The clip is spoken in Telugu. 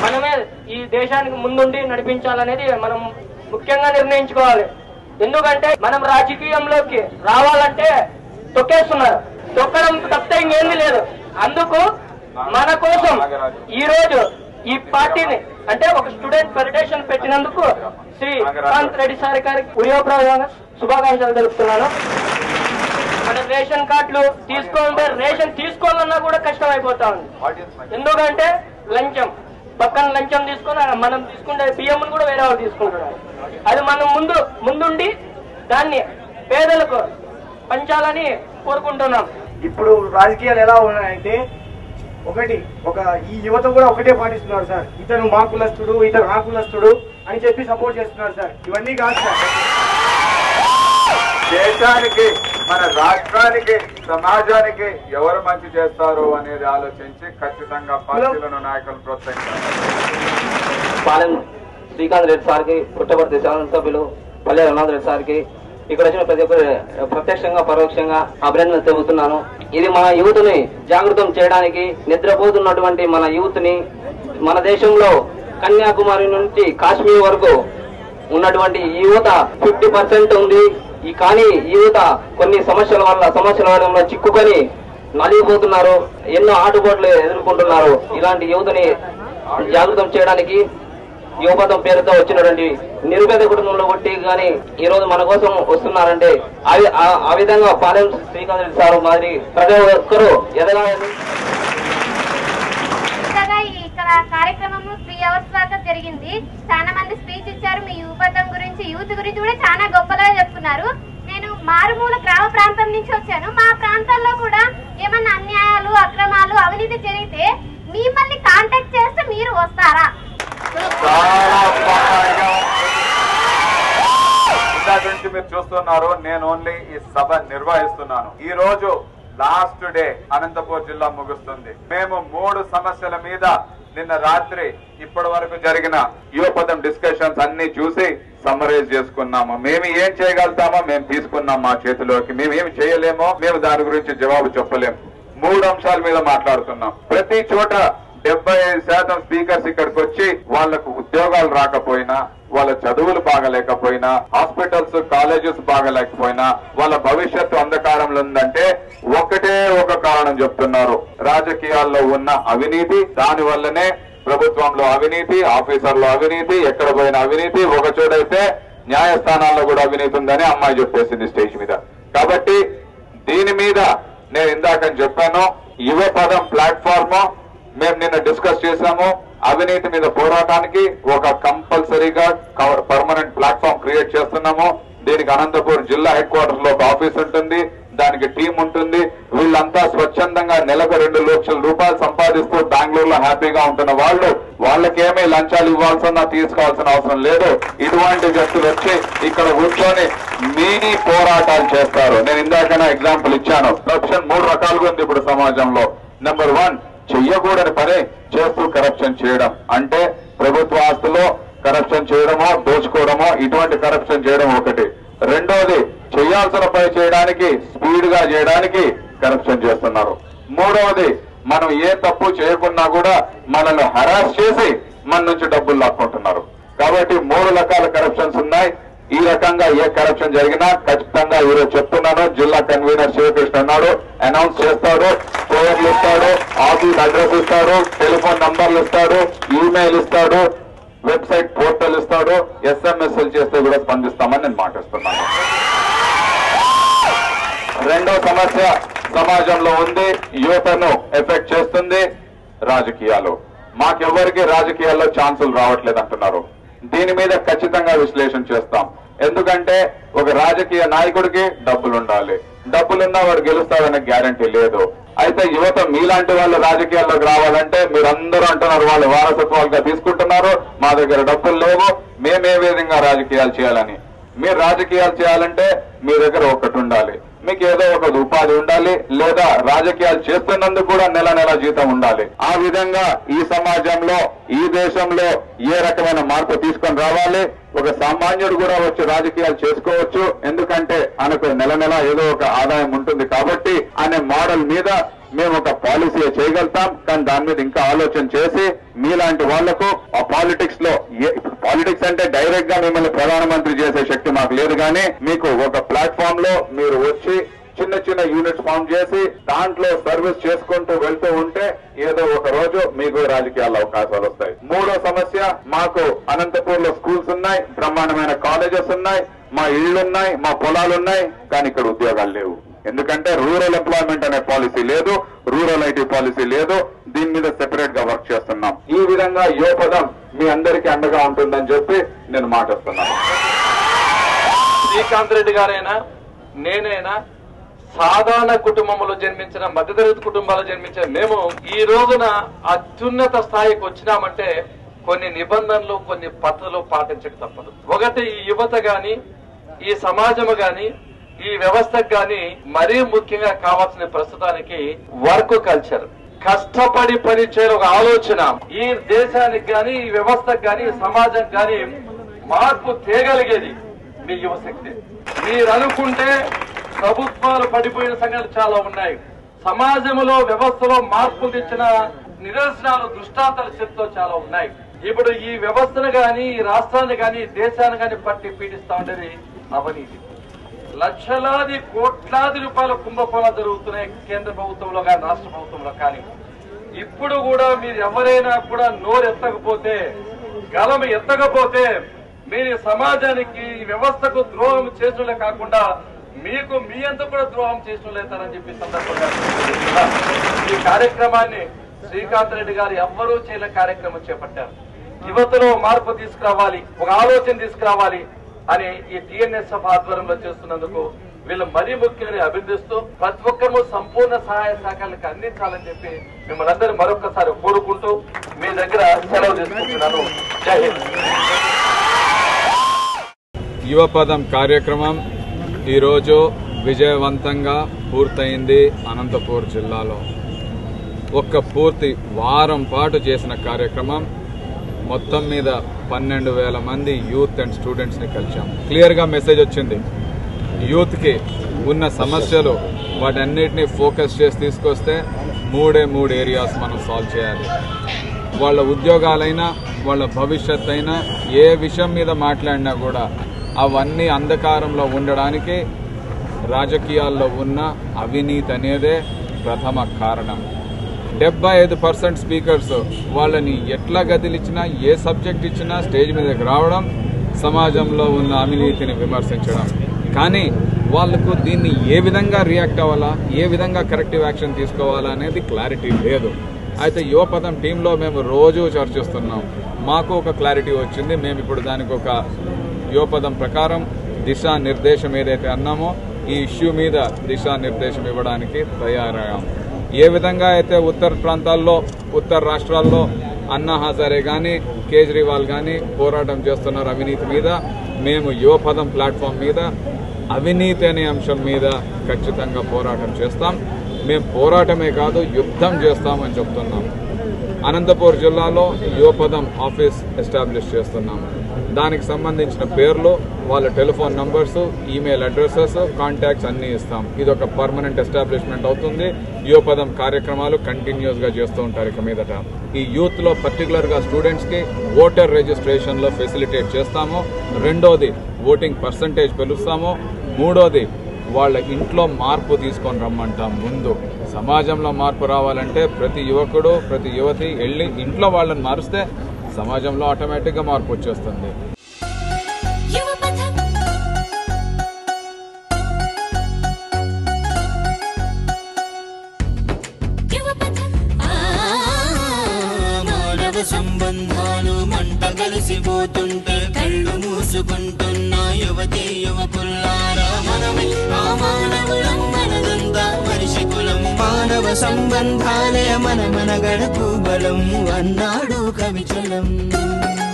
మనమే ఈ దేశానికి ముందుండి నడిపించాలనేది మనం ముఖ్యంగా నిర్ణయించుకోవాలి ఎందుకంటే మనం రాజకీయంలోకి రావాలంటే తొక్కేస్తున్నారు తొక్కడం తప్పితే ఇంకేంది లేదు అందుకు మన కోసం ఈ రోజు ఈ పార్టీని అంటే ఒక స్టూడెంట్ ఫెడరేషన్ పెట్టినందుకు శ్రీ కాంత్ రెడ్డి సార్ గారికి ఉదయప్రదంగా శుభాకాంక్షలు తెలుపుతున్నాను మన రేషన్ కార్డులు తీసుకోవాలంటే రేషన్ తీసుకోవాలన్నా కూడా కష్టం అయిపోతా ఉంది ఎందుకంటే లంచం పక్కన లంచం తీసుకొని మనం తీసుకుంటే బియ్యం కూడా వేరే వాళ్ళు తీసుకుంటున్నారు అది మనం ముందు ముందుండి దాన్ని పేదలకు పంచాలని కోరుకుంటున్నాం ఇప్పుడు రాజకీయాలు ఎలా ఉన్నాయంటే ఒకటి ఒక ఈ యువత కూడా ఒకటే పాటిస్తున్నారు సార్ ఇతను మా కులస్తుడు ఇతను ఆ కులస్తుడు అని చెప్పి సపోర్ట్ చేస్తున్నారు సార్ ఇవన్నీ కాదు సార్ దేశానికి మన రాష్ట్రానికి సమాజానికి ఎవరు మంచి చేస్తారు అనేది ఆలోచించి ఖచ్చితంగా పార్టీలను నాయకులను ప్రోత్సహించాలి పాలెం శ్రీకాంత్ రెడ్డి సార్కి పుట్టపర్తి శాసనసభ్యులు పల్లె రఘునాథ్ రెడ్డి సార్కి ఇక్కడ వచ్చిన ప్రతి ఒక్కరు ప్రత్యక్షంగా పరోక్షంగా అభినందన తెలుపుతున్నాను ఇది మన యూత్ని జాగృతం చేయడానికి నిద్రపోతున్నటువంటి మన యూత్ని మన దేశంలో కన్యాకుమారి నుంచి కాశ్మీర్ వరకు ఉన్నటువంటి ఈ యువత ఫిఫ్టీ పర్సెంట్ ఉంది ఈ కానీ ఈ యువత కొన్ని సమస్యల వల్ల సమస్యల వల్ల చిక్కుకొని నలిగిపోతున్నారు ఎన్నో ఆటుపోట్లు ఎదుర్కొంటున్నారు ఇలాంటి యువతని జాగృతం చేయడానికి యువపథం పేరుతో వచ్చినటువంటి నిరుపేద కుటుంబంలో కొట్టి కానీ ఈ రోజు మన కోసం వస్తున్నారంటే ఆ- ఆ- ఆ విధంగా పాలెం శ్రీకాంత్ రెడ్డి సార్ మాదిరి ప్రతి ఒక్కరూ ఎదగాలని కొత్తగా ఈ ఇక్కడ కార్యక్రమం త్రీ అవర్స్ దాకా జరిగింది చాలా మంది స్పీచ్ ఇచ్చారు మీ యువతం గురించి యూత్ గురించి కూడా చాలా గొప్పగా చెప్తున్నారు నేను మారుమూల గ్రామ ప్రాంతం నుంచి వచ్చాను మా ప్రాంతాల్లో కూడా ఏమన్నా అన్యాయాలు అక్రమాలు అవినీతి జరిగితే మిమ్మల్ని కాంటాక్ట్ చేస్తే మీరు వస్తారా చాలా బాగా ఇందాక నుంచి మీరు చూస్తున్నారు నేను ఓన్లీ ఈ సభ నిర్వహిస్తున్నాను ఈ రోజు లాస్ట్ డే అనంతపూర్ జిల్లా ముగుస్తుంది మేము మూడు సమస్యల మీద నిన్న రాత్రి ఇప్పటి వరకు జరిగిన యువపదం డిస్కషన్స్ అన్ని చూసి సమ్మరైజ్ చేసుకున్నాము మేము ఏం చేయగలుగుతామో మేము తీసుకున్నాం మా చేతిలోకి మేము ఏమి చేయలేమో మేము దాని గురించి జవాబు చెప్పలేము మూడు అంశాల మీద మాట్లాడుతున్నాం ప్రతి చోట డెబ్బై ఐదు శాతం స్పీకర్స్ ఇక్కడికి వచ్చి వాళ్లకు ఉద్యోగాలు రాకపోయినా వాళ్ళ చదువులు బాగలేకపోయినా హాస్పిటల్స్ కాలేజెస్ బాగలేకపోయినా వాళ్ళ భవిష్యత్తు అంధకారంలో ఉందంటే ఒకటే ఒక కారణం చెప్తున్నారు రాజకీయాల్లో ఉన్న అవినీతి దాని వల్లనే ప్రభుత్వంలో అవినీతి ఆఫీసర్లో అవినీతి ఎక్కడ పోయిన అవినీతి ఒక చోటైతే న్యాయస్థానాల్లో కూడా అవినీతి ఉందని అమ్మాయి చెప్పేసింది స్టేజ్ మీద కాబట్టి దీని మీద నేను ఇందాక చెప్పాను యువ పదం ప్లాట్ఫామ్ మేము నిన్న డిస్కస్ చేశాము అవినీతి మీద పోరాటానికి ఒక కంపల్సరీగా పర్మనెంట్ ప్లాట్ఫామ్ క్రియేట్ చేస్తున్నాము దీనికి అనంతపూర్ జిల్లా హెడ్ క్వార్టర్స్ లో ఒక ఆఫీస్ ఉంటుంది దానికి టీం ఉంటుంది వీళ్ళంతా స్వచ్ఛందంగా నెలకు రెండు లక్షల రూపాయలు సంపాదిస్తూ బెంగళూరులో హ్యాపీగా ఉంటున్న వాళ్ళు వాళ్ళకేమీ లంచాలు ఇవ్వాల్సిన తీసుకోవాల్సిన అవసరం లేదు ఇటువంటి వ్యక్తులు వచ్చి ఇక్కడ కూర్చొని మినీ పోరాటాలు చేస్తారు నేను ఇందాకనే ఎగ్జాంపుల్ ఇచ్చాను కరప్షన్ మూడు రకాలుగా ఉంది ఇప్పుడు సమాజంలో నెంబర్ వన్ చెయ్యకూడని పని చేస్తూ కరప్షన్ చేయడం అంటే ప్రభుత్వ ఆస్తులో కరప్షన్ చేయడమో దోచుకోవడమో ఇటువంటి కరప్షన్ చేయడం ఒకటి రెండోది చేయాల్సిన పని చేయడానికి స్పీడ్ గా చేయడానికి కరప్షన్ చేస్తున్నారు మూడవది మనం ఏ తప్పు చేయకున్నా కూడా మనల్ని హరాస్ చేసి మన నుంచి డబ్బులు లాక్కుంటున్నారు కాబట్టి మూడు రకాల కరప్షన్స్ ఉన్నాయి ఈ రకంగా ఏ కరప్షన్ జరిగినా ఖచ్చితంగా ఈరోజు చెప్తున్నాను జిల్లా కన్వీనర్ శివకృష్ణ అన్నాడు అనౌన్స్ చేస్తాడు ఫోన్లు ఇస్తాడు ఆఫీస్ అడ్రస్ ఇస్తాడు టెలిఫోన్ నంబర్లు ఇస్తాడు ఈమెయిల్ ఇస్తాడు వెబ్సైట్ పోర్టల్ ఇస్తాడు ఎస్ఎంఎస్ చేస్తే కూడా స్పందిస్తామని నేను మాటిస్తున్నాను రెండో సమస్య సమాజంలో ఉంది యువతను ఎఫెక్ట్ చేస్తుంది రాజకీయాలు మాకెవ్వరికి రాజకీయాల్లో ఛాన్సులు రావట్లేదు అంటున్నారు దీని మీద ఖచ్చితంగా విశ్లేషణ చేస్తాం ఎందుకంటే ఒక రాజకీయ నాయకుడికి డబ్బులు ఉండాలి డబ్బులున్నా వాడు గెలుస్తాడనే గ్యారంటీ లేదు అయితే యువత మీలాంటి వాళ్ళు రాజకీయాల్లోకి రావాలంటే మీరందరూ అంటున్నారు వాళ్ళు వారసత్వాలుగా తీసుకుంటున్నారు మా దగ్గర డబ్బులు లేవు మేమే విధంగా రాజకీయాలు చేయాలని మీరు రాజకీయాలు చేయాలంటే మీ దగ్గర ఒకటి ఉండాలి మీకు ఏదో ఒక ఉపాధి ఉండాలి లేదా రాజకీయాలు చేస్తున్నందుకు కూడా నెల నెల జీతం ఉండాలి ఆ విధంగా ఈ సమాజంలో ఈ దేశంలో ఏ రకమైన మార్పు తీసుకొని రావాలి ఒక సామాన్యుడు కూడా వచ్చి రాజకీయాలు చేసుకోవచ్చు ఎందుకంటే ఆయనకు నెల నెల ఏదో ఒక ఆదాయం ఉంటుంది కాబట్టి అనే మోడల్ మీద మేము ఒక పాలసీ చేయగలుగుతాం కానీ దాని మీద ఇంకా ఆలోచన చేసి మీలాంటి వాళ్లకు ఆ పాలిటిక్స్ లో పాలిటిక్స్ అంటే డైరెక్ట్ గా మిమ్మల్ని ప్రధానమంత్రి చేసే శక్తి మాకు లేదు కానీ మీకు ఒక ప్లాట్ఫామ్ లో మీరు వచ్చి చిన్న చిన్న యూనిట్స్ ఫామ్ చేసి దాంట్లో సర్వీస్ చేసుకుంటూ వెళ్తూ ఉంటే ఏదో ఒక రోజు మీకు రాజకీయాల్లో అవకాశాలు వస్తాయి మూడో సమస్య మాకు అనంతపూర్ లో స్కూల్స్ ఉన్నాయి బ్రహ్మాండమైన కాలేజెస్ ఉన్నాయి మా ఇళ్లున్నాయి మా పొలాలున్నాయి కానీ ఇక్కడ ఉద్యోగాలు లేవు ఎందుకంటే రూరల్ ఎంప్లాయ్మెంట్ అనే పాలసీ లేదు రూరల్ ఐటీ పాలసీ లేదు దీని మీద సెపరేట్ గా వర్క్ చేస్తున్నాం ఈ విధంగా యువపదం మీ అందరికీ అండగా ఉంటుందని చెప్పి నేను మాటిస్తున్నాను శ్రీకాంత్ రెడ్డి గారైనా నేనైనా సాధారణ కుటుంబంలో జన్మించిన మధ్యతరగతి కుటుంబాల్లో జన్మించిన మేము ఈ రోజున అత్యున్నత స్థాయికి వచ్చినామంటే కొన్ని నిబంధనలు కొన్ని పద్ధతులు పాటించక తప్పదు ఒకటి ఈ యువత గాని ఈ సమాజము గాని ఈ వ్యవస్థకు గాని మరీ ముఖ్యంగా కావాల్సిన ప్రస్తుతానికి వర్క్ కల్చర్ కష్టపడి పని చేయడం ఒక ఆలోచన ఈ దేశానికి గాని ఈ వ్యవస్థకు గాని ఈ సమాజం గాని మార్పు తేగలిగేది మీ యువశక్తి మీరు అనుకుంటే ప్రభుత్వాలు పడిపోయిన సంఘటనలు చాలా ఉన్నాయి సమాజంలో వ్యవస్థలో మార్పులు తెచ్చిన నిదర్శనాలు దృష్టాంతాల చేతితో చాలా ఉన్నాయి ఇప్పుడు ఈ వ్యవస్థను గాని ఈ రాష్ట్రాన్ని గాని ఈ దేశాన్ని గాని పట్టి పీడిస్తా ఉండేది అవినీతి లక్షలాది కోట్లాది రూపాయల కుంభకోణాలు జరుగుతున్నాయి కేంద్ర ప్రభుత్వంలో కానీ రాష్ట్ర ప్రభుత్వంలో కానీ ఇప్పుడు కూడా మీరు ఎవరైనా కూడా నోరు ఎత్తకపోతే గలం ఎత్తకపోతే మీరు ఈ సమాజానికి ఈ వ్యవస్థకు ద్రోహం చేసినలే కాకుండా మీకు మీ అంత కూడా ద్రోహం చేసినలేతారని చెప్పి సందర్భంగా తెలియజేస్తున్నా. ఈ కార్యక్రమాన్ని శ్రీకాంత్ రెడ్డి గారు ఎవ్వరూ చేయలే కార్యక్రమం చేపట్టారు యువతలో మార్పు తీసుకురావాలి ఒక ఆలోచన తీసుకురావాలి అని ఈ టిఎన్ఎస్ఎఫ్ ఆధ్వర్యంలో చేస్తున్నందుకు వీళ్ళు మరీ ముఖ్యంగా అభినందిస్తూ ప్రతి ఒక్కరూ సంపూర్ణ సహాయ సహకారాలకు అందించాలని చెప్పి మిమ్మల్ని అందరూ మరొకసారి కోరుకుంటూ మీ దగ్గర సెలవు తీసుకుంటున్నాను జై హింద్ యువపదం కార్యక్రమం ఈరోజు విజయవంతంగా పూర్తయింది అనంతపూర్ జిల్లాలో ఒక్క పూర్తి వారం పాటు చేసిన కార్యక్రమం మొత్తం మీద పన్నెండు వేల మంది యూత్ అండ్ స్టూడెంట్స్ని కలిసాం క్లియర్గా మెసేజ్ వచ్చింది యూత్కి ఉన్న సమస్యలు వాటన్నిటిని ఫోకస్ చేసి తీసుకొస్తే మూడే మూడు ఏరియాస్ మనం సాల్వ్ చేయాలి వాళ్ళ ఉద్యోగాలైనా వాళ్ళ భవిష్యత్ అయినా ఏ విషయం మీద మాట్లాడినా కూడా అవన్నీ అంధకారంలో ఉండడానికి రాజకీయాల్లో ఉన్న అవినీతి అనేదే ప్రథమ కారణం డెబ్బై ఐదు పర్సెంట్ స్పీకర్స్ వాళ్ళని ఎట్లా గదిలిచ్చినా ఏ సబ్జెక్ట్ ఇచ్చినా స్టేజ్ మీదకి రావడం సమాజంలో ఉన్న అవినీతిని విమర్శించడం కానీ వాళ్ళకు దీన్ని ఏ విధంగా రియాక్ట్ అవ్వాలా ఏ విధంగా కరెక్టివ్ యాక్షన్ తీసుకోవాలా అనేది క్లారిటీ లేదు అయితే యువపదం టీంలో మేము రోజు చర్చిస్తున్నాం మాకు ఒక క్లారిటీ వచ్చింది మేము ఇప్పుడు దానికి ఒక యువపదం ప్రకారం దిశా నిర్దేశం ఏదైతే అన్నామో ఈ ఇష్యూ మీద దిశా నిర్దేశం ఇవ్వడానికి తయారయ్యాం ఏ విధంగా అయితే ఉత్తర ప్రాంతాల్లో ఉత్తర రాష్ట్రాల్లో అన్నా హజారే కానీ కేజ్రీవాల్ కానీ పోరాటం చేస్తున్నారు అవినీతి మీద మేము యువపదం ప్లాట్ఫామ్ మీద అవినీతి అనే అంశం మీద ఖచ్చితంగా పోరాటం చేస్తాం మేము పోరాటమే కాదు యుద్ధం చేస్తామని చెప్తున్నాం అనంతపూర్ జిల్లాలో యువపదం ఆఫీస్ ఎస్టాబ్లిష్ చేస్తున్నాం దానికి సంబంధించిన పేర్లు వాళ్ళ telephone numbers email addresses contacts అన్ని ఇస్తాం ఇది ఒక పర్మనెంట్ ఎస్టాబ్లిష్మెంట్ అవుతుంది యువపదం కార్యక్రమాలు కంటిన్యూస్ గా చేస్తూ ఉంటారు ఇక మీదట ఈ యూత్ లో పర్టికులర్ గా స్టూడెంట్స్ కి ఓటర్ రిజిస్ట్రేషన్ లో ఫెసిలిటేట్ చేస్తాము రెండోది ఓటింగ్ పర్సంటేజ్ పెలుస్తాము మూడోది వాళ్ళ ఇంట్లో మార్పు తీసుకొని రమ్మంటాం ముందు సమాజంలో మార్పు రావాలంటే ప్రతి యువకుడు ప్రతి యువతి వెళ్ళి ఇంట్లో వాళ్ళని మారుస్తే సమాజంలో ఆటోమేటిక్గా మార్పు వచ్చేస్తుంది యువపథం యువపథం మానవ సంబంధాలు మంట కలిసిపోతుంటే కళ్ళు మూసుకుంటున్న యువతి యువకుల్లారా మనమే ఆ మానవులం మనదంతా మనిషి కులం మానవ సంబంధాలే మన మన గడపు బలం అన్నాడు కవిచలం